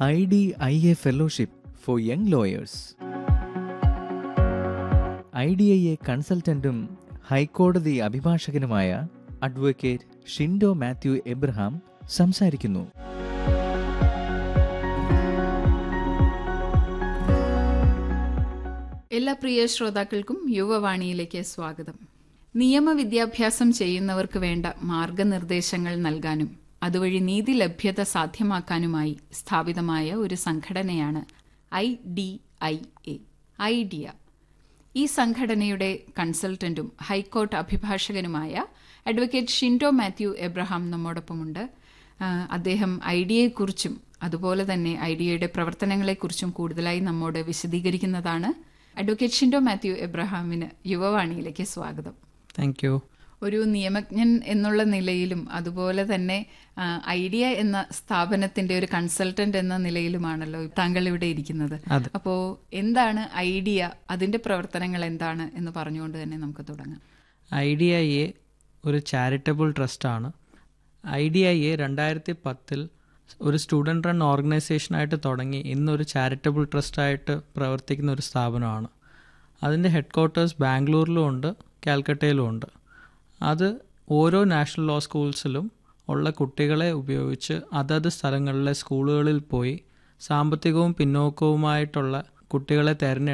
I D I A fellowship for young lawyers I D I A കൺസൾട്ടന്റും ഹൈക്കോടതി അഭിഭാഷകനുമായ advocate Shindo Mathew Abraham സംസാരിക്കുന്നു എല്ലാ പ്രിയ ശ്രോതാക്കൾക്കും യുവവാണിയിലേക്ക് സ്വാഗതം നിയമവിദ്യാഭ്യാസം ചെയ്യുന്നവർക്ക് വേണ്ട മാർഗനിർദ്ദേശങ്ങൾ നൽകാനും അതുവഴി നീതി ലഭ്യത സാധ്യമാക്കാനുമായി സ്ഥാപിതമായ ഒരു സംഘടനയാണ് I D I A IDIA ഈ സംഘടനയുടെ കൺസൾട്ടന്റും ഹൈക്കോർട്ട് അഭിഭാഷകനുമായ അഡ്വക്കേറ്റ് ഷിൻഡോ മാത്യു എബ്രഹാം നമ്മോടൊപ്പമുണ്ട് ആ, അദ്ദേഹം ഐഡിയയെക്കുറിച്ചും അതുപോലെ തന്നെ ഐഡിയയുടെ പ്രവർത്തനങ്ങളെക്കുറിച്ചും കൂടുതലായി നമ്മോട് വിശദീകരിക്കുന്നതാണ് അഡ്വക്കേറ്റ് ഷിൻഡോ മാത്യു എബ്രഹാമിന് യുവവാണിയിലേക്ക് സ്വാഗതം താങ്ക് യു ഒരു നിയമജ്ഞൻ എന്നുള്ള നിലയിലും അതുപോലെ തന്നെ ആ, ഐഡിയ എന്ന സ്ഥാപനത്തിന്റെ ഒരു കൺസൾട്ടന്റ് എന്ന നിലയിലുമാണല്ലോ താങ്കൾ ഇവിടെ ഇരിക്കുന്നത് അതെ. അപ്പോ എന്താണ് ഐഡിയ അതിന്റെ പ്രവർത്തനങ്ങൾ എന്താണ് എന്ന് പറഞ്ഞുകൊണ്ട് തന്നെ നമുക്ക് തുടങ്ങാം ഐ ഡി ഐ എ ഒരു ചാരിറ്റബിൾ ട്രസ്റ്റാണ് ഐ ഡി ഐ എ രണ്ടായിരത്തി പത്തിൽ ഒരു സ്റ്റുഡൻറ് റൺ ഓർഗനൈസേഷനായിട്ട് തുടങ്ങി ഇന്നൊരു ചാരിറ്റബിൾ ട്രസ്റ്റായിട്ട് പ്രവർത്തിക്കുന്ന ഒരു സ്ഥാപനമാണ് അതിൻ്റെ ഹെഡ് ക്വാർട്ടേഴ്സ് ബാംഗ്ലൂരിലും ഉണ്ട് കാൽക്കട്ടയിലും ഉണ്ട് അത് ഓരോ നാഷണൽ ലോ സ്കൂൾസിലും ഉള്ള കുട്ടികളെ ഉപയോഗിച്ച് അതത് സ്ഥലങ്ങളിലെ സ്കൂളുകളിൽ പോയി സാമ്പത്തികവും പിന്നോക്കവുമായിട്ടുള്ള കുട്ടികളെ തിരഞ്ഞെടുത്ത്